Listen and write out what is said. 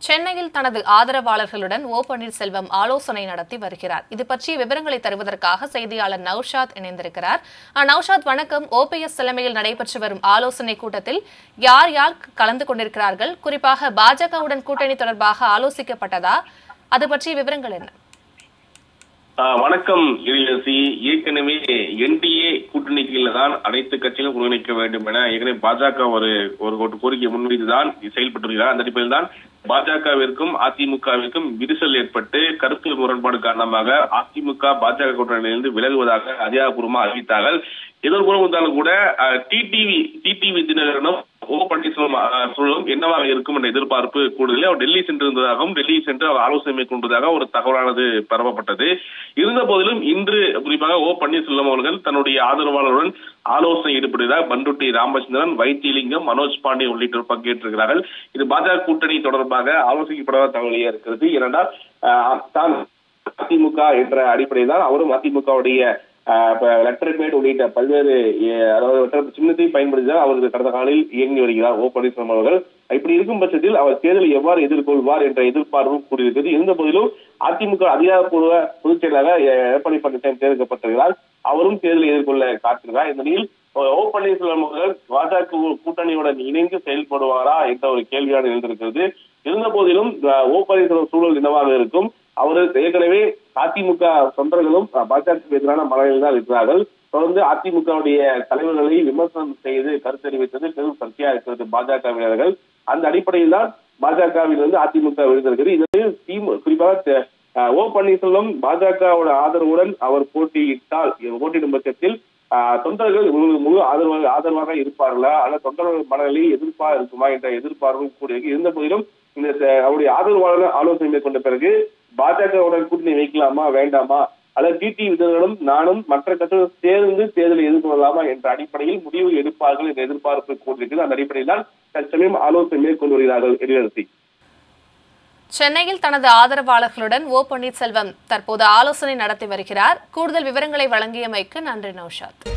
சென்னையில் தனது ஆதரவாளர்களுடன் ஓ பன்னீர்செல்வம் ஆலோசனை நடத்தி வருகிறார் இது பற்றிய விவரங்களை தருவதற்காக செய்தியாளர் நௌஷாத் இணைந்திருக்கிறார் அஹ், நௌஷாத் வணக்கம் ஓபிஎஸ் தலைமையில் நடைபெற்று வரும் ஆலோசனை கூட்டத்தில் யார் யார் கலந்து கொண்டிருக்கிறார்கள் குறிப்பாக பாஜகவுடன் கூட்டணி தொடர்பாக ஆலோசிக்கப்பட்டதா அது பற்றிய விவரங்கள் என்ன ஆஹ் வணக்கம் இளையரசி ஏற்கனவே என்டிஏ கூட்டணி கீழே தான் அனைத்து கட்சிகளும் ஒருங்கிணைக்க வேண்டும் என ஏற்கனவே பாஜக ஒரு ஒரு ஒரு கோரிக்கை முன்வைத்துதான் செயல்பட்டு வருகிறார் அந்த அடிப்படையில் தான் பாஜகவிற்கும் அதிமுகவிற்கும் விரிசல் ஏற்பட்டு கருத்து முரண்பாடு காரணமாக அதிமுக பாஜக கூட்டணியிலிருந்து விலகுவதாக அதிகாரப்பூர்வமாக அறிவித்தார்கள் எதிர்ப்புறம் இருந்தாலும் கூட டிடிவி டிடிவி தினகரனும் ஓ பன்னீர்செல்வம் அஹ், சூழலும் என்னவாக இருக்கும் என்ற எதிர்பார்ப்பு கூடுதலே அவர் டெல்லி சென்றிருந்ததாகவும் டெல்லி சென்று அவர் ஆலோசனை மேற்கொண்டதாக ஒரு தகவலானது பரவப்பட்டது இருந்த போதிலும் இன்று குறிப்பாக ஓ பன்னீர்செல்வம் அவர்கள் தன்னுடைய ஆதரவாளருடன் ஆலோசனை ஈடுபடுகிறார் பண்டுட்டி ராமச்சந்திரன் வைத்தியலிங்கம் மனோஜ் பாண்டே உள்ளிட்டோர் பங்கேற்றிருக்கிறார்கள் இது பாஜக கூட்டணி தொடர்பாக ஆலோசிக்கப்படாத தகவலே இருக்கிறது ஏனென்றால் அஹ், தான் அதிமுக என்ற அடிப்படையில் தான் அவரும் அதிமுகவுடைய லெட்டர் பேட் உள்ளிட்ட பல்வேறு அஹ், அதாவது letter சின்னத்தை பயன்படுத்தி தான் அவருக்கு கடந்த காலில் இயங்கி வருகிறார் ஓ பன்னீர்செல்வம் அவர்கள் இப்படி இருக்கும் பட்சத்தில் அவர் தேர்தலை எவ்வாறு எதிர்கொள்வார் என்ற எதிர்பார்ப்பும் கூடியிருக்கிறது இருந்த போதிலும் அதிமுக அதிகாரப்பூர்வ பொதுச் செயலாளர் எ- எடப்பாடி பழனிசாமி தேர்ந்தெடுக்கப்பட்டிருக்கிறார் அவரும் தேர்தலை எதிர்கொள்ள காத்திருக்கிறார் இந்த நிலையில் ஓ பன்னீர்செல்வம் அவர்கள் பாஜக கூட்டணியுடன் இணைந்து செயல்படுவாரா என்ற ஒரு கேள்வியான எழுந்திருக்கிறது இருந்த போதிலும் அஹ், ஓ பன்னீர்செல்வம் சூழல் என்னவாக இருக்கும் அவர் ஏற்கனவே அதிமுக தொண்டர்களும் அஹ், பாஜக எதிரான மனநிலையில் தான் இருக்கிறார்கள் தொடர்ந்து அதிமுகவுடைய தலைவர்களை விமர்சனம் செய்து கருத்து தெரிவித்தது பெரும் சர்ச்சையா இருக்கிறது பாஜகவினர்கள் அந்த அடிப்படையில் தான் பாஜகவிலிருந்து அதிமுக விழுந்திருக்கிறது இதில் திமு குறிப்பாக த- அஹ், ஓ பன்னீர்செல்வம் பாஜகவோட ஆதரவுடன் அவர் போட்டியிட்டால் போட்டியிடும் பட்சத்தில் ஆஹ், தொண்டர்கள் முழு முழு ஆதரவாக ஆதரவாக இருப்பார்களா அல்லது தொண்டர்கள் மனநிலை எதிர்ப்பா இருக்குமா என்ற எதிர்பார்ப்பும் கூட இருக்கு. இருந்த போதிலும் இந்த ச- அவருடைய ஆதரவாளர் ஆலோசனை மேற்கொண்ட பிறகு பாஜகவுடன் கூட்டணி வைக்கலாமா வேண்டாமா அல்லது டிடி விதர்களும் நானும் மற்ற கட்சிகள் சேர்ந்து தேர்தலை எதிர்கொள்ளலாமா என்ற அடிப்படையில் முடிவு எடுப்பார்கள் என்ற எதிர்பார்ப்பு கூடியிருக்கிறது அந்த அடிப்படையில் தான் தற்சமயம் ஆலோசனை மேற்கொண்டு வருகிறார்கள் எழிலரசி சென்னையில் தனது ஆதரவாளர்களுடன் ஓ பன்னீர்செல்வம் தற்போது ஆலோசனை நடத்தி வருகிறார் கூடுதல் விவரங்களை வழங்கியமைக்கு நன்றி நௌஷாத்